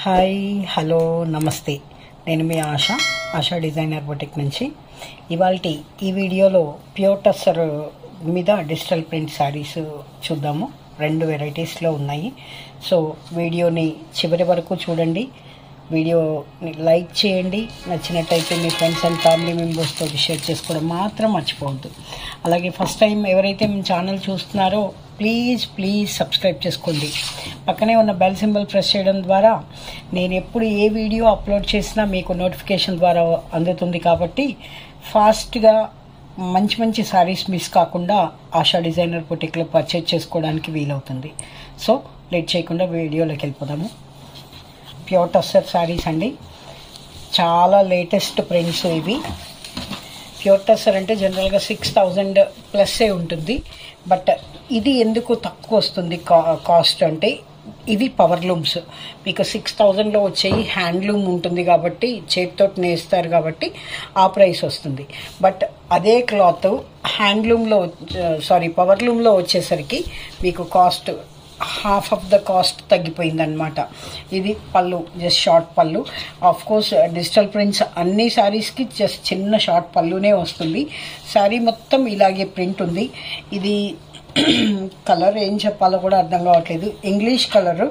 hi hello నమస్తే నేను మీ ఆశ ఆశా డిజైనర్ బొటిక్ నుంచి ఇవాళ ఈ వీడియోలో ప్యూర్ టస్సర్ మీద డిజిటల్ ప్రింట్ శారీస్ చూద్దాము రెండు వెరైటీస్లో ఉన్నాయి సో వీడియోని చివరి వరకు చూడండి వీడియోని లైక్ చేయండి నచ్చినట్టయితే మీ ఫ్రెండ్స్ అండ్ ఫ్యామిలీ మెంబర్స్తో షేర్ చేసుకోవడం మాత్రం మర్చిపోవద్దు అలాగే ఫస్ట్ టైం ఎవరైతే మీ ఛానల్ చూస్తున్నారో ప్లీజ్ ప్లీజ్ సబ్స్క్రైబ్ చేసుకోండి పక్కనే ఉన్న బెల్ సింబల్ ప్రెస్ చేయడం ద్వారా నేను ఎప్పుడు ఏ వీడియో అప్లోడ్ చేసినా మీకు నోటిఫికేషన్ ద్వారా అందుతుంది కాబట్టి ఫాస్ట్గా మంచి మంచి శారీస్ మిస్ కాకుండా ఆశా డిజైనర్ బుటిక్లో పర్చేజ్ చేసుకోవడానికి వీలవుతుంది సో లేట్ చేయకుండా వీడియోలోకి వెళ్ళిపోదాము ప్యూర్ టస్సర్ శారీస్ అండి చాలా లేటెస్ట్ ప్రింట్స్ ఇవి ప్యూర్ టస్సర్ అంటే జనరల్గా సిక్స్ థౌజండ్ ప్లస్సే ఉంటుంది బట్ ఇది ఎందుకు తక్కువ వస్తుంది కా కాస్ట్ అంటే ఇవి పవర్ లూమ్స్ మీకు సిక్స్ థౌజండ్లో వచ్చేవి హ్యాండ్లూమ్ ఉంటుంది కాబట్టి చేతితో నేస్తారు కాబట్టి ఆ ప్రైస్ వస్తుంది బట్ అదే క్లాత్ హ్యాండ్లూమ్లో సారీ పవర్ లూమ్లో వచ్చేసరికి మీకు cost half of the cost తగ్గిపోయిందనమాట ఇది పళ్ళు జస్ట్ షార్ట్ పళ్ళు ఆఫ్ కోర్స్ డిజిటల్ ప్రింట్స్ అన్ని శారీస్కి జస్ట్ చిన్న షార్ట్ పళ్ళునే వస్తుంది శారీ మొత్తం ఇలాగే ప్రింట్ ఉంది ఇది కలర్ ఏం చెప్పాలో కూడా అర్థం కావట్లేదు ఇంగ్లీష్ కలరు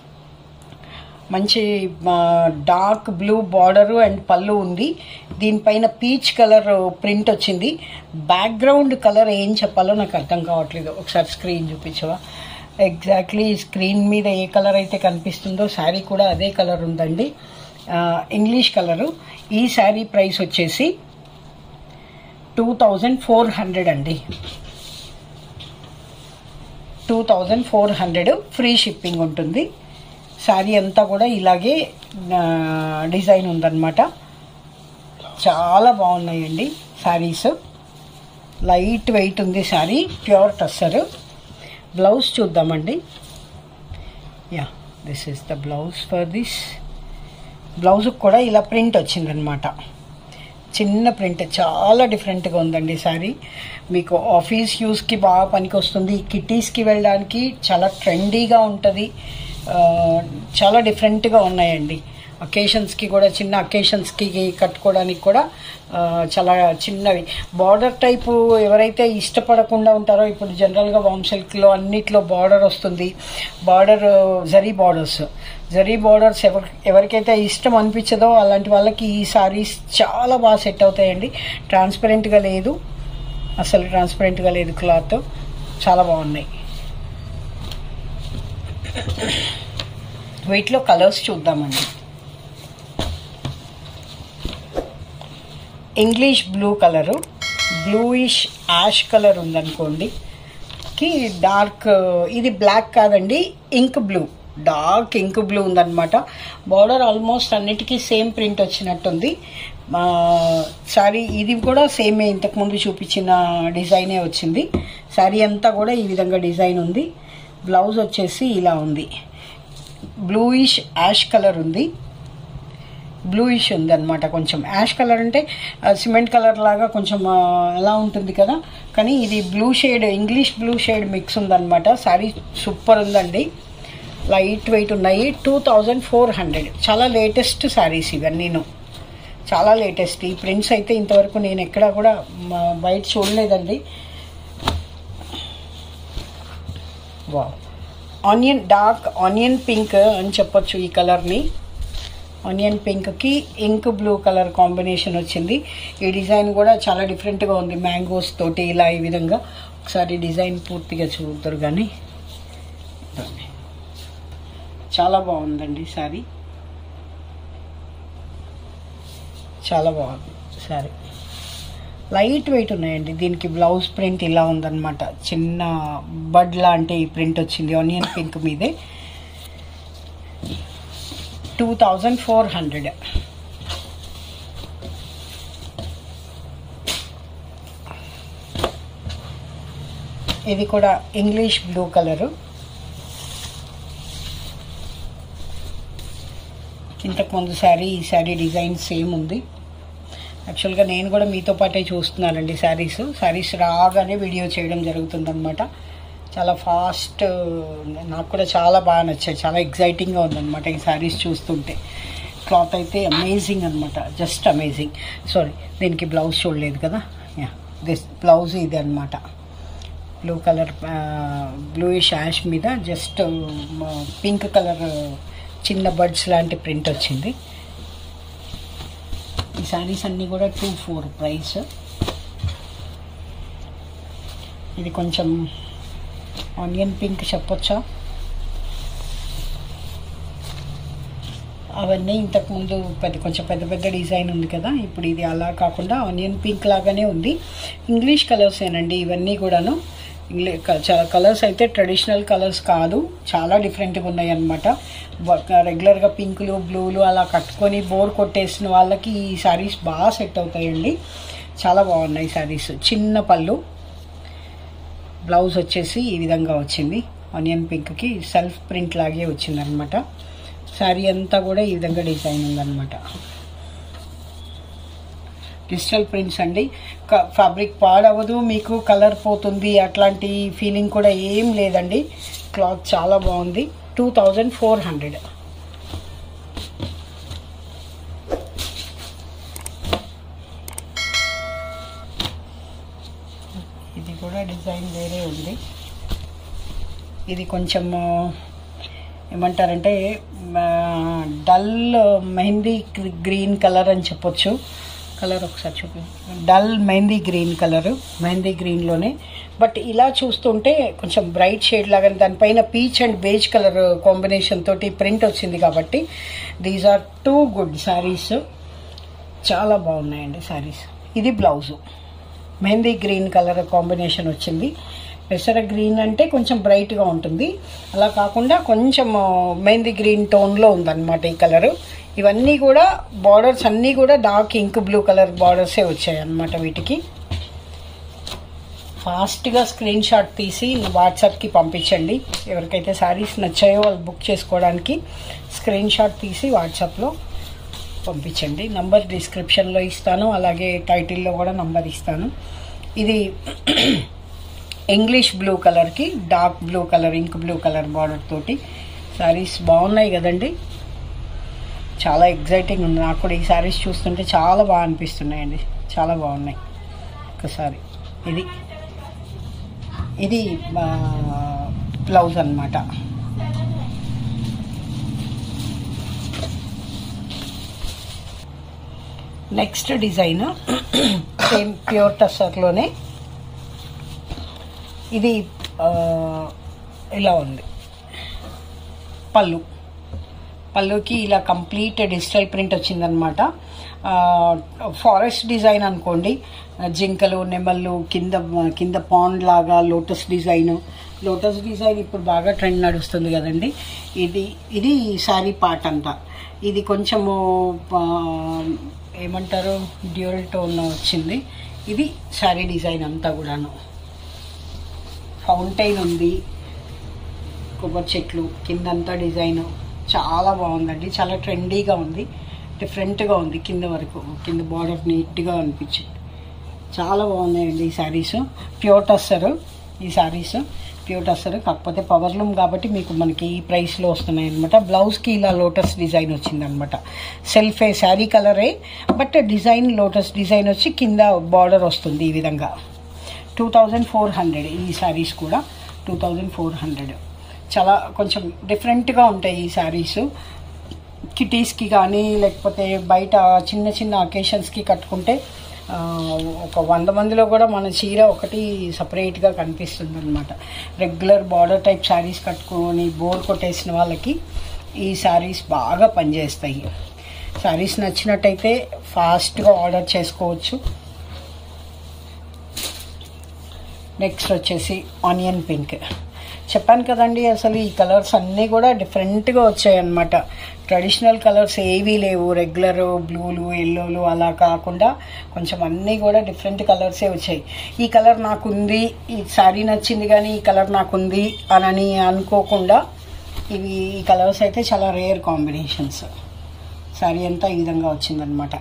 మంచి డార్క్ బ్లూ బార్డరు అండ్ పళ్ళు ఉంది దీనిపైన పీచ్ కలర్ ప్రింట్ వచ్చింది బ్యాక్గ్రౌండ్ కలర్ ఏం చెప్పాలో నాకు అర్థం కావట్లేదు ఒకసారి స్క్రీన్ చూపించవా ఎగ్జాక్ట్లీ స్క్రీన్ మీద ఏ కలర్ అయితే కనిపిస్తుందో శారీ కూడా అదే కలర్ ఉందండి ఇంగ్లీష్ కలరు ఈ శారీ ప్రైస్ వచ్చేసి టూ థౌజండ్ ఫోర్ హండ్రెడ్ అండి two thousand four hundred free shipping ఉంటుంది శారీ అంతా కూడా ఇలాగే డిజైన్ ఉందన్నమాట చాలా బాగున్నాయండి శారీస్ లైట్ వెయిట్ ఉంది శారీ ప్యూర్ టస్సరు బ్లౌజ్ చూద్దామండి yeah this is the blouse for this బ్లౌజ్కి కూడా ఇలా ప్రింట్ వచ్చిందనమాట చిన్న ప్రింట్ చాలా డిఫరెంట్గా ఉందండి శారీ మీకు ఆఫీస్ యూస్కి బాగా పనికి వస్తుంది కిట్టీస్కి వెళ్ళడానికి చాలా ట్రెండీగా ఉంటుంది చాలా డిఫరెంట్గా ఉన్నాయండి అకేషన్స్కి కూడా చిన్న అకేషన్స్కి కట్టుకోవడానికి కూడా చాలా చిన్నవి బార్డర్ టైపు ఎవరైతే ఇష్టపడకుండా ఉంటారో ఇప్పుడు జనరల్గా వామ్ సిల్క్లో అన్నిట్లో బార్డర్ వస్తుంది border zari borders zari borders ఎవరి ఎవరికైతే ఇష్టం అనిపించదో అలాంటి వాళ్ళకి ఈ సారీస్ చాలా బాగా సెట్ అవుతాయండి ట్రాన్స్పరెంట్గా లేదు అసలు ట్రాన్స్పరెంట్గా లేదు క్లాత్ చాలా బాగున్నాయి వీటిలో కలర్స్ చూద్దామండి English blue colour bluish ash colour ఉందనుకోండి కి డార్క్ ఇది బ్లాక్ కాదండి ink blue dark ink blue ఉందన్నమాట బార్డర్ ఆల్మోస్ట్ అన్నిటికీ సేమ్ ప్రింట్ వచ్చినట్టుంది శారీ ఇది కూడా సేమే ఇంతకుముందు చూపించిన డిజైనే వచ్చింది శారీ అంతా కూడా ఈ విధంగా డిజైన్ ఉంది బ్లౌజ్ వచ్చేసి ఇలా ఉంది బ్లూయిష్ యాష్ కలర్ ఉంది బ్లూయిష్ ఉంది అనమాట కొంచెం యాష్ కలర్ అంటే సిమెంట్ కలర్ లాగా కొంచెం ఎలా ఉంటుంది కదా కానీ ఇది blue shade English blue shade mix ఉందన్నమాట శారీ సూపర్ ఉందండి లైట్ వెయిట్ ఉన్నాయి టూ థౌజండ్ ఫోర్ హండ్రెడ్ చాలా లేటెస్ట్ శారీస్ ఇవన్నీను చాలా లేటెస్ట్ ఈ ప్రింట్స్ అయితే ఇంతవరకు నేను ఎక్కడ కూడా బయట చూడలేదండి వా ఆనియన్ డార్క్ ఆనియన్ పింక్ అని చెప్పొచ్చు ఈ కలర్ని ఆనియన్ పింక్కి ఇంక్ బ్లూ కలర్ కాంబినేషన్ వచ్చింది ఈ డిజైన్ కూడా చాలా డిఫరెంట్గా ఉంది మ్యాంగోస్ తోటి ఇలా ఈ విధంగా ఒకసారి డిజైన్ పూర్తిగా చూద్దరు కానీ చాలా బాగుందండి సారీ చాలా బాగుంది సారీ లైట్ వెయిట్ ఉన్నాయండి దీనికి బ్లౌజ్ ప్రింట్ ఇలా ఉందన్నమాట చిన్న బడ్ లాంటి ప్రింట్ వచ్చింది ఆనియన్ పింక్ మీదే టూ థౌజండ్ ఫోర్ హండ్రెడ్ ఇది కూడా ఇంగ్లీష్ బ్లూ కలరు ఇంతకుముందు శారీ ఈ శారీ డిజైన్ సేమ్ ఉంది యాక్చువల్గా నేను కూడా మీతో పాటే చూస్తున్నానండి శారీస్ శారీస్ రాగానే వీడియో చేయడం జరుగుతుందన్నమాట చాలా ఫాస్ట్ నాకు కూడా చాలా బాగా నచ్చాయి చాలా ఎగ్జైటింగ్గా ఉందన్నమాట ఈ శారీస్ చూస్తుంటే క్లాత్ అయితే అమేజింగ్ అనమాట జస్ట్ అమేజింగ్ సారీ దీనికి బ్లౌజ్ చూడలేదు కదా యా దిస్ బ్లౌజ్ ఇది అనమాట బ్లూ కలర్ బ్లూయిష్ యాష్ మీద జస్ట్ పింక్ కలర్ చిన్న బర్డ్స్ లాంటి ప్రింట్ వచ్చింది ఈ శారీస్ అన్నీ కూడా టూ ఫోర్ ప్రైస్ ఇది కొంచెం ఆనియన్ పింక్ చెప్పొచ్చా అవన్నీ ఇంతకుముందు పెద్ద కొంచెం పెద్ద పెద్ద డిజైన్ ఉంది కదా ఇప్పుడు ఇది అలా కాకుండా ఆనియన్ పింక్ లాగానే ఉంది ఇంగ్లీష్ కలర్స్ ఏనండి ఇవన్నీ కూడాను ఇంగ్లీ క- చాలా కలర్స్ అయితే ట్రెడిషనల్ కలర్స్ కాదు చాలా డిఫరెంట్గా ఉన్నాయి అనమాట రెగ్యులర్గా పింకులు బ్లూలు అలా కట్టుకొని బోర్ కొట్టేసిన వాళ్ళకి ఈ శారీస్ బాగా సెట్ అవుతాయండి చాలా బాగున్నాయి శారీస్ చిన్న పళ్ళు బ్లౌజ్ వచ్చేసి ఈ విధంగా వచ్చింది ఆనియన్ పింక్కి సెల్ఫ్ ప్రింట్ లాగే వచ్చిందనమాట శారీ అంతా కూడా ఈ విధంగా డిజైన్ ఉందన్నమాట డిజిటల్ ప్రింట్స్ అండి ఫ్యాబ్రిక్ పాడవదు మీకు కలర్ పోతుంది అట్లాంటి ఫీలింగ్ కూడా ఏం లేదండి క్లాత్ చాలా బాగుంది టూ థౌజండ్ ఫోర్ హండ్రెడ్ ఇది కూడా డిజైన్ వేరే ఉంది ఇది కొంచెం ఏమంటారంటే ఆ, dull mehndi green- green colour అని చెప్పొచ్చు కలర్ ఒకసారి చూపి dull mehndi green colour mehndi గ్రీన్లోనే బట్ ఇలా చూస్తుంటే కొంచెం బ్రైట్ షేడ్ లాగా దానిపైన peach and beige colour combination తోటి ప్రింట్ వచ్చింది కాబట్టి these are too good sarees చాలా బాగున్నాయండి శారీస్ ఇది blouse mehndi green colour combination వచ్చింది పెసర గ్రీన్ అంటే కొంచెం బ్రైట్గా ఉంటుంది అలా కాకుండా కొంచెం ఆ, మెహందీ గ్రీన్ టోన్లో ఉందన్నమాట ఈ కలరు ఇవన్నీ కూడా బార్డర్స్ అన్నీ కూడా డార్క్ ఇంక్ బ్లూ కలర్ బార్డర్సే వచ్చాయి అన్నమాట వీటికి ఫాస్ట్గా స్క్రీన్ షాట్ తీసి వాట్సాప్కి పంపించండి ఎవరికైతే శారీస్ నచ్చాయో వాళ్ళు బుక్ చేసుకోవడానికి స్క్రీన్ షాట్ తీసి వాట్సాప్లో పంపించండి నంబర్ డిస్క్రిప్షన్లో ఇస్తాను అలాగే టైటిల్లో కూడా నంబర్ ఇస్తాను ఇది ఇంగ్లీష్ బ్లూ కలర్కి dark blue colour ink blue colour border తోటి శారీస్ బాగున్నాయి కదండి చాలా ఎగ్జైటింగ్ ఉంది నాకు కూడా ఈ శారీస్ చూస్తుంటే చాలా బాగా అనిపిస్తున్నాయండి చాలా బాగున్నాయి ఒకసారి ఇది ఇది ఆ, బ్లౌజ్ అన్నమాట నెక్స్ట్ డిజైన్ సేమ్ ప్యూర్ టస్సర్లోనే ఇది ఆ, ఇలా ఉంది పళ్ళు పళ్ళుకి ఇలా కంప్లీట్ డిజిటల్ ప్రింట్ వచ్చిందనమాట ఫారెస్ట్ డిజైన్ అనుకోండి జింకలు నెమళ్ళు కింద కింద పాండ్ లాగా లోటస్ డిజైన్ లోటస్ డిజైన్ ఇప్పుడు బాగా ట్రెండ్ నడుస్తుంది కదండి ఇది ఇది శారీ పార్ట్ అంతా ఇది కొంచెము ఆ, ఏమంటారు డ్యూరల్ టోన్ వచ్చింది ఇది శారీ డిజైన్ అంతా కూడాను ఫౌంటైన్ ఉంది కొబ్బరి చెట్లు కిందంతా డిజైన్ చాలా బాగుందండి చాలా ట్రెండీగా ఉంది డిఫరెంట్గా ఉంది కింద వరకు కింద బార్డర్ నీట్గా అనిపించింది చాలా బాగున్నాయండి ఈ శారీస్ ప్యూర్ టస్సర్ ఈ శారీస్ ప్యూర్ టస్సర్ కాకపోతే పవర్ లూమ్ కాబట్టి మీకు మనకి ఈ ప్రైస్లో వస్తున్నాయి అనమాట బ్లౌజ్కి ఇలా లోటస్ డిజైన్ వచ్చిందనమాట సెల్ఫే శారీ కలరే బట్ డిజైన్ లోటస్ డిజైన్ వచ్చి కింద బార్డర్ వస్తుంది ఈ విధంగా టూ థౌజండ్ ఫోర్ హండ్రెడ్ ఈ శారీస్ కూడా టూ థౌజండ్ ఫోర్ హండ్రెడ్ చాలా కొంచెం డిఫరెంట్గా ఉంటాయి ఈ శారీస్ కిటీస్కి కానీ లేకపోతే బయట చిన్న చిన్న అకేషన్స్కి కట్టుకుంటే ఆ, ఒక వంద మందిలో కూడా మన చీర ఒకటి సపరేట్గా కనిపిస్తుంది అనమాట రెగ్యులర్ బార్డర్ టైప్ శారీస్ కట్టుకొని బోర్ కొట్టేసిన వాళ్ళకి ఈ శారీస్ బాగా పనిచేస్తాయి శారీస్ నచ్చినట్టయితే ఫాస్ట్గా ఆర్డర్ చేసుకోవచ్చు నెక్స్ట్ వచ్చేసి ఆనియన్ పింక్ చెప్పాను కదండి అసలు ఈ కలర్స్ అన్నీ కూడా డిఫరెంట్గా వచ్చాయన్నమాట ట్రెడిషనల్ కలర్స్ ఏవీ లేవు రెగ్యులర్ బ్లూలు ఎల్లోలు అలా కాకుండా కొంచెం అన్నీ కూడా డిఫరెంట్ కలర్సే వచ్చాయి ఈ కలర్ నాకుంది ఈ శారీ నచ్చింది కానీ ఈ కలర్ నాకుంది అని అనుకోకుండా ఇవి ఈ కలర్స్ అయితే చాలా రేర్ కాంబినేషన్స్ శారీ అంతా ఈ విధంగా వచ్చిందనమాట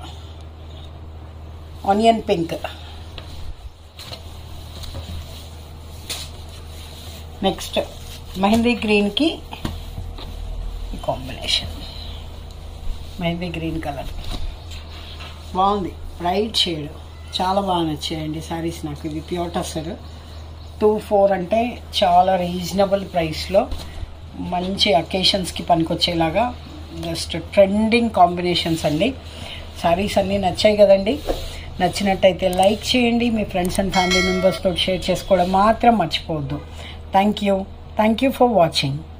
ఆనియన్ పింక్ నెక్స్ట్ మెహందీ గ్రీన్కి ఈ కాంబినేషన్ మెహందీ గ్రీన్ కలర్ బాగుంది బ్రైట్ షేడ్ చాలా బాగా నచ్చాయండి శారీస్ నాకు ఇది ప్యూర్ టసర్ టూ ఫోర్ అంటే చాలా రీజనబుల్ ప్రైస్లో మంచి అకేషన్స్కి పనికొచ్చేలాగా జస్ట్ ట్రెండింగ్ కాంబినేషన్స్ అండి శారీస్ అన్నీ నచ్చాయి కదండి నచ్చినట్టయితే లైక్ చేయండి మీ ఫ్రెండ్స్ అండ్ ఫ్యామిలీ మెంబర్స్తో షేర్ చేసుకోవడం మాత్రం మర్చిపోవద్దు thank you thank you for watching